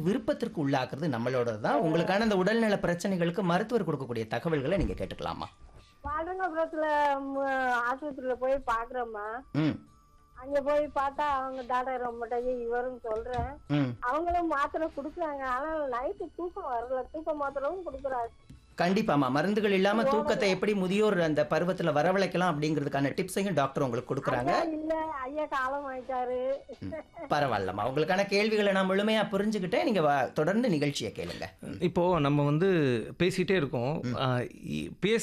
விருப்பத்திற்கு உள்ளாக்குறது நம்மளோட தான் உங்களுக்கான அந்த உடல்நல பிரச்சனைகளுக்கு மருத்துவர் கொடுக்கக்கூடிய தகவல்களை நீங்க கேட்டுக்கலாமா பாடங்கபுரத்துல ஆஸ்பத்திரியில போய் பாக்குறோம்மா ம் அங்க போய் பார்த்தா அவங்க டாக்டர் ரொம்ப இவரும் சொல்றேன் ம் அவங்களும் மாத்திரை குடுக்குறாங்க ஆனா நைட்டு தூக்கம் வரல தூக்க மாத்திரவும் குடுக்குறாங்க கண்டிப்பாமா மருந்துகள் இல்லாம தூக்கத்தை எப்படி முதியோர் அந்த பருவத்துல வரவழைக்கலாம் அப்படிங்கிறதுக்கான டிப்ஸையும் டாக்டர் உங்களுக்கு கொடுக்குறாங்க ஐயா இல்ல ஐயா காலம் ஆயிட்டாரு பரவாயில்லம்மா உங்களுக்கான கேள்விகளை நான் முழுமையா புரிஞ்சுக்கிட்டேன் நீங்க வா- தொடர்ந்து நிகழ்ச்சியை கேளுங்க இப்போ நம்ம வந்து பேசிட்டே இருக்கோம் ஆஹ் இ- பேச